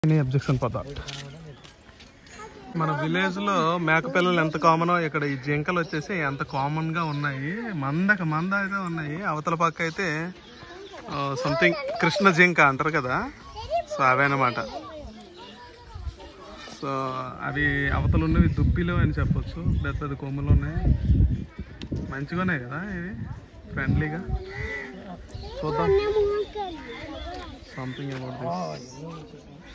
Any objection for that మన village లో మేక పిల్లలు ఎంత కామనో ఇక్కడ ఈ జింకలు వచ్చేసి ఎంత కామన్ గా ఉన్నాయి మందక మంద అయితే ఉన్నాయి అవతల పక్క అయితే సంథింగ్ కృష్ణ జింక అంటారు కదా సో అవేనమాట సో అవి అవతల ఉన్నవి దుప్పిలు అని చెప్పొచ్చు పెద్ద పెద్ద కొమ్ములు ఉన్నాయి మంచిగా ఉన్నాయి కదా ఇవి ఫ్రెండ్లీగా చూద్దాం సంథింగ్ అబౌట్ దిస్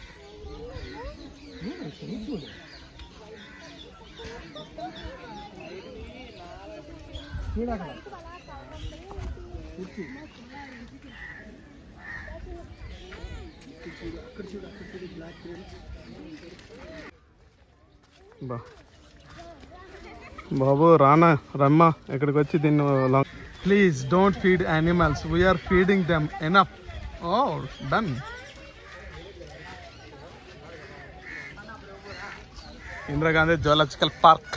బా బాబు రానా రమ్మా ఇక్కడికి వచ్చి దీన్ని long please don't feed animals we're feeding them enough ఓ డన్ ఇందిరాగాంధీ జువలాజికల్ పార్క్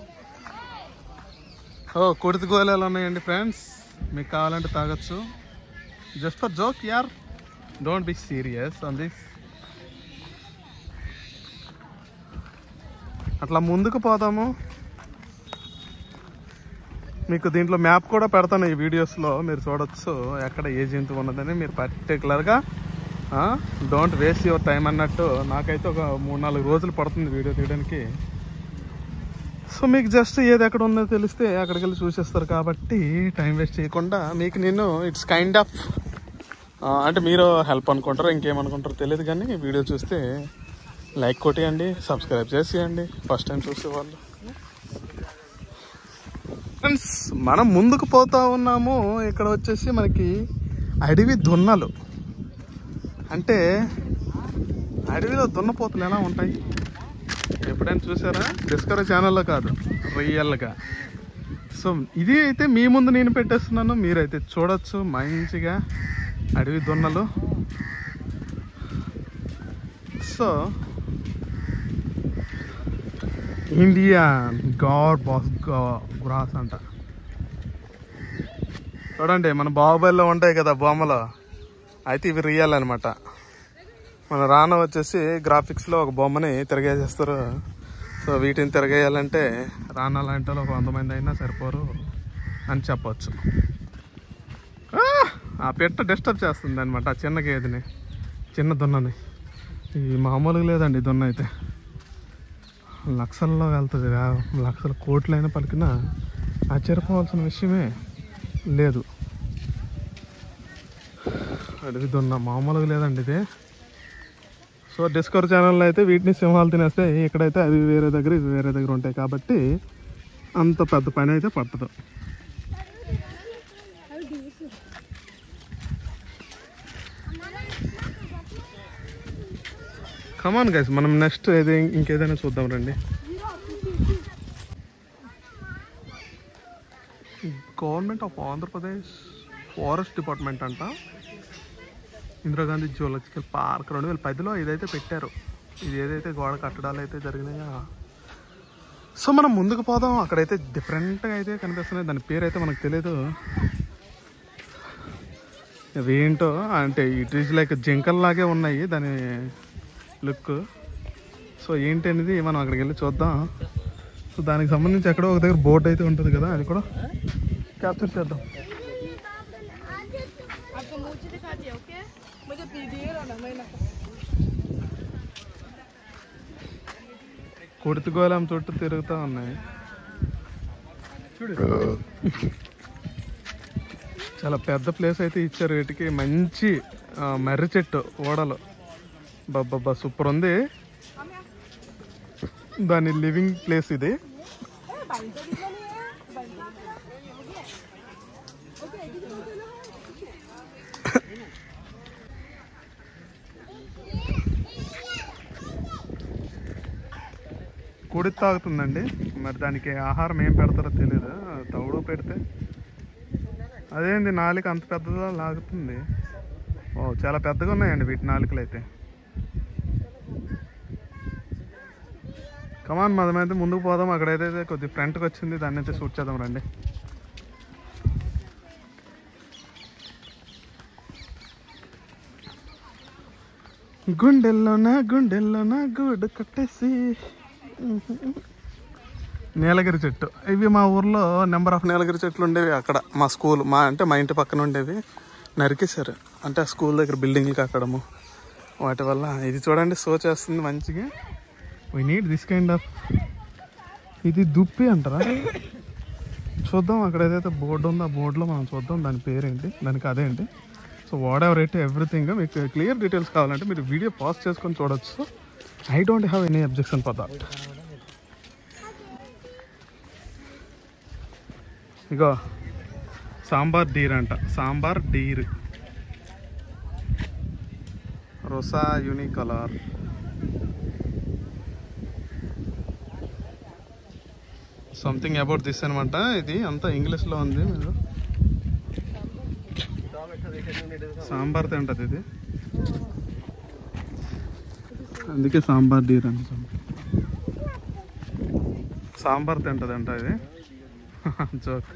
ఓ కుడితి గోళాలు ఉన్నాయండి ఫ్రెండ్స్ మీకు కావాలంటే తాగొచ్చు జస్ట్ ఫర్ జోక్ యార్ don't be serious on this అట్లా ముందుకు పోదాము మీకు దీంట్లో మ్యాప్ కూడా పెడతాను ఈ వీడియోస్లో మీరు చూడొచ్చు ఎక్కడ ఏ జంతువు ఉన్నదని మీరు పర్టికులర్గా డోంట్ వేస్ట్ యువర్ టైం అన్నట్టు నాకైతే ఒక మూడు నాలుగు రోజులు పడుతుంది వీడియో తీయడానికి సో మీకు జస్ట్ ఏది ఎక్కడ ఉందో తెలిస్తే అక్కడికి వెళ్ళి చూసేస్తారు కాబట్టి టైం వేస్ట్ చేయకుండా మీకు నేను ఇట్స్ కైండ్ ఆఫ్ అంటే మీరు హెల్ప్ అనుకుంటారో ఇంకేమనుకుంటారో తెలియదు కానీ వీడియో చూస్తే లైక్ కొట్టేయండి సబ్స్క్రైబ్ చేసేయండి ఫస్ట్ టైం చూసే వాళ్ళు ఫ్రెండ్స్ మనం ముందుకు పోతా ఉన్నాము ఇక్కడ వచ్చేసి మనకి అడవి దున్నలు అంటే అడవిలో దున్నపోతులు ఎలా ఉంటాయి ఎప్పుడైనా చూసారా డిస్కవరీ ఛానల్లో కాదు రియల్గా సో ఇది అయితే మీ ముందు నేను పెట్టేస్తున్నాను మీరైతే చూడొచ్చు మంచిగా అడవి దున్నలు so India gaur Bos gaurus అంట చూడండి మన బాహుబలిలో ఉంటాయి కదా బొమ్మలు అయితే ఇవి రియల్ అనమాట మన రాన వచ్చేసి గ్రాఫిక్స్లో ఒక బొమ్మని తిరగేసేస్తారు సో వీటిని తిరగేయాలంటే రానా లాంటి వాళ్ళు ఒక వంద మంది అయినా సరిపోరు అని చెప్పొచ్చు ఆ! ఆ పెట్ట డిస్టర్బ్ చేస్తుంది అనమాట ఆ చిన్న గేదెని చిన్న దున్నని ఈ మామూలుగా లేదండి దున్న అయితే లక్షల్లో వెళ్తుంది వే- లక్షల కోట్లైనా పలికినా ఆశ్చర్యపోవాల్సిన విషయమే లేదు అడవి దున్న మామూలుగా లేదండి ఇది సో డిస్కవర్ ఛానల్లో అయితే వీటిని సింహాలు తినేస్తే ఇక్కడైతే అవి వేరే దగ్గర ఇవి వేరే దగ్గర ఉంటాయి కాబట్టి అంత పెద్ద పని అయితే పట్టదు కమాన్ గైస్ మనం నెక్స్ట్ ఏది ఇంకేదైనా చూద్దాం రండి government of Andhra Pradesh forest department అంట ఇందిరాగాంధీ జువలాజికల్ పార్క్ రెండు వేల పదిలో ఇదైతే పెట్టారు ఇది ఏదైతే గోడ కట్టడాలు అయితే జరిగినాయో సో మనం ముందుకు పోదాం అక్కడైతే డిఫరెంట్గా అయితే కనిపిస్తున్నాయి దాని పేరు అయితే మనకు తెలియదు అవి ఏంటో అంటే ఇట్ ఈజ్ లైక్ జింకల్లాగే ఉన్నాయి దాని లుక్ సో ఏంటి అనేది మనం అక్కడికి వెళ్ళి చూద్దాం సో దానికి సంబంధించి ఎక్కడో ఒక దగ్గర బోట్ అయితే ఉంటుంది కదా అది కూడా క్యాప్చర్ చేద్దాం आपको मूर्ति दिखा दिया ओके मुझे पीडीए ना मैं ना కుర్తిగోళం చుట్టూ తిరుగుతూ ఉన్నాయి చాలా పెద్ద ప్లేస్ అయితే ఇచ్చారు వీటికి మంచి ఆ, మర్రి చెట్టు ఓడలు బాబా సూపర్ ఉంది దాని లివింగ్ ప్లేస్ ఇది కుడి తాగుతుందండి మరి దానికి ఆహారం ఏం పెడతారో తెలియదు తవుడు పెడితే అదేంది నాలుక అంత పెద్దదా లాగుతుంది ఓ చాలా పెద్దగా ఉన్నాయండి వీటి నాలుకలు అయితే కమాన్ మనం అయితే ముందుకు పోదాం అక్కడైతే కొద్ది ఫ్రంట్కి వచ్చింది దాన్ని అయితే షూట్ చేద్దాం రండి గుండెల్లోన గుండెల్లోన గూడు కట్టేసి నీలగిరి చెట్టు ఇవి మా ఊర్లో నెంబర్ ఆఫ్ నీలగిరి చెట్లు ఉండేవి అక్కడ మా స్కూల్ మా అంటే మా ఇంటి పక్కన ఉండేవి నరికేశారు అంటే ఆ స్కూల్ దగ్గర బిల్డింగ్లు కట్టడము వాటి వల్ల ఇది చూడండి సో చేస్తుంది మంచిగా we need this kind of ఇది దుప్పి అంటారా చూద్దాం అక్కడ ఏదైతే బోర్డు ఉందో ఆ బోర్డులో మనం చూద్దాం దాని పేరేంటి దానికి అదేంటి so whatever at everything మీకు క్లియర్ డీటెయిల్స్ కావాలంటే మీరు వీడియో పాజ్ చేసుకొని చూడొచ్చు I don't have any objection for that ఇగో సాంబార్ డీర్ అంట sambar deer Rusa unicolor something about this అనమాట ఇది అంతా ఇంగ్లీష్లో ఉంది మీరు సాంబార్ తింటది ఇది అందుకే సాంబార్ డీర్ అంట సాంబార్ తింటదంట ఇది జోక్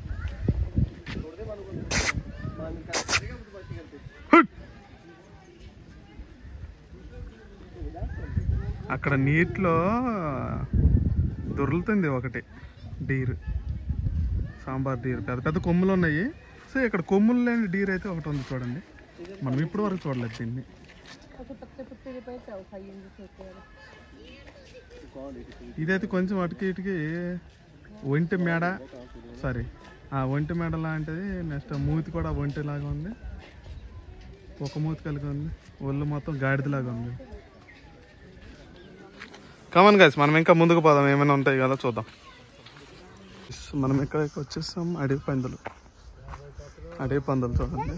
అక్కడ నీటిలో దొరుకుతుంది ఒకటి డీర్ సాంబార్ డీర్ పెద్ద పెద్ద కొమ్ములు ఉన్నాయి సో ఇక్కడ కొమ్ములు లేని డీర్ అయితే ఒకటి ఉంది చూడండి మనం ఇప్పటి వరకు చూడలేదు దీన్ని ऐसे पत्ते पत्ते के पैसे आओ खाइए जैसे होते हैं ఇదైతే కొంచెం అటుకి ఇటుకి ఒంటి మేడ సారీ ఆ ఒంటి మేడ లాంటిది నెక్స్ట్ మూతి కూడా ఒంటి లాగా ఉంది ఒక మూతి కలిగి ఉంది ఒళ్ళు మొత్తం గాడిదలాగా ఉంది కమన్ గైస్ మనం ఇంకా ముందుకు పోదాం ఏమైనా ఉంటాయి కదా చూద్దాం మనం ఇక్కడికి వచ్చేసాం అడవి పందులు అడవి పందులు చూడండి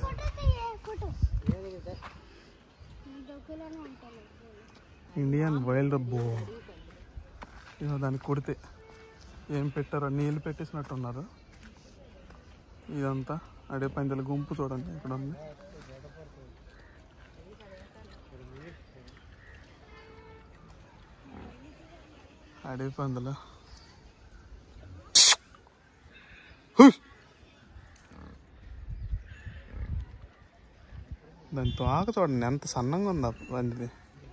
ఇండియన్ వైల్డ్ బో ఇదో దానికి కొడితే ఏం పెట్టారో నీళ్ళు పెట్టేసినట్టున్నారు ఇదంతా అడే పందుల గుంపు చూడండి ఇక్కడ ఉంది అడవి పందులు హుయ్! దాని తోక చూడండి ఎంత సన్నంగా ఉంది ఆ పందిది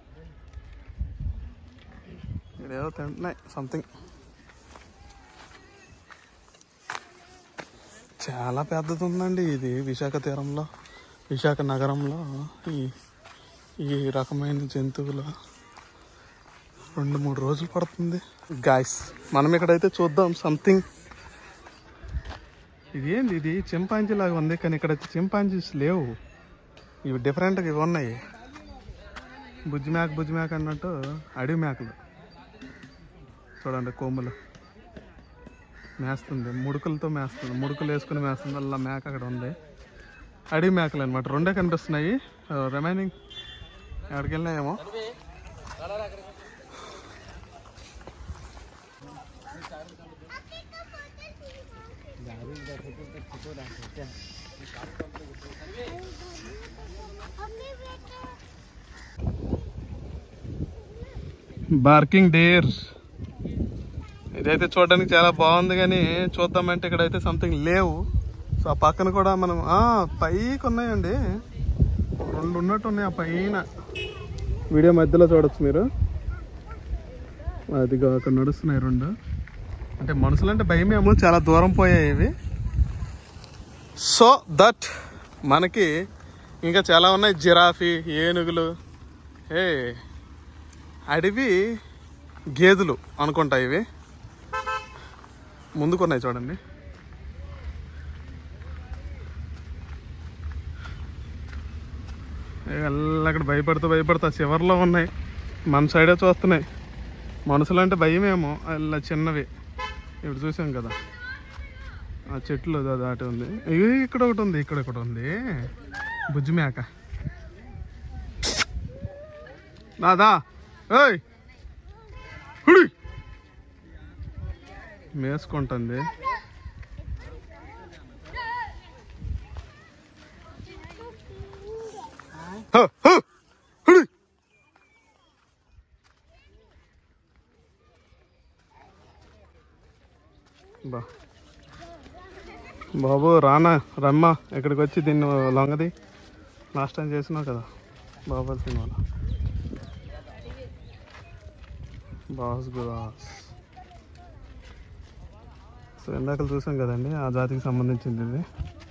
ఇక్కడేదో తింటున్నాయి సంథింగ్ చాలా పెద్దది ఉందండి ఇది విశాఖ తీరంలో విశాఖ నగరంలో ఈ ఈ రకమైన జంతువులు రెండు మూడు రోజులు పడుతుంది గాయస్ మనం ఇక్కడైతే చూద్దాం సంథింగ్ ఇది ఏంది ఇది చింపాంజీ లాగా ఉంది కానీ ఇక్కడ చింపాంజీస్ లేవు ఇవి డిఫరెంట్గా ఇవి ఉన్నాయి బుజ్జి మేక బుజ్జి మేక అన్నట్టు అడవి మేకలు చూడండి కొమ్ములు మేస్తుంది ముడుకులతో మేస్తుంది ముడుకులు వేసుకుని మేస్తుంది అలా మేక అక్కడ ఉంది అడవి మేకలు అనమాట రెండే కనిపిస్తున్నాయి రిమైనింగ్ ఎక్కడికి వెళ్ళినాయేమో బార్కింగ్ డేర్ ఇదైతే చూడడానికి చాలా బాగుంది కానీ చూద్దామంటే ఇక్కడైతే సంథింగ్ లేవు సో ఆ పక్కన కూడా మనం ఆ, పైకి ఉన్నాయండి రెండు ఉన్నట్టు ఉన్నాయి ఆ పైన వీడియో మధ్యలో చూడొచ్చు మీరు అదిగో అక్కడ నడుస్తున్నాయి రెండు అంటే మనుషులు అంటే భయమేమో చాలా దూరం పోయాయి ఇవి సో దట్ మనకి ఇంకా చాలా ఉన్నాయి జిరాఫీ ఏనుగులు ఏ అడవి గేదెలు అనుకుంటా ఇవి ముందుకున్నాయి చూడండి ఎల్ల అక్కడ భయపడుతూ భయపడుతూ ఆ చివర్లో ఉన్నాయి మన సైడే చూస్తున్నాయి మనుషులు అంటే భయమేమో అలా చిన్నవి ఇప్పుడు చూసాం కదా ఆ చెట్లు దా- దాటి ఉంది ఇవి ఇక్కడ ఒకటి ఉంది ఇక్కడ ఒకటి ఉంది బుజ్జి మేక దాదా ఏయ్ హుడి మేసుకుంటుంది హ, హ, హుడి. బా బాబు రానా రమ్మ ఇక్కడికి వచ్చి దీన్ని లొంగది లాస్ట్ టైం చేసినావు కదా బాబు సినిమాలో బాస్ గురాస్ సో ఇందాక చూసాం కదండి ఆ జాతికి సంబంధించింది ఇది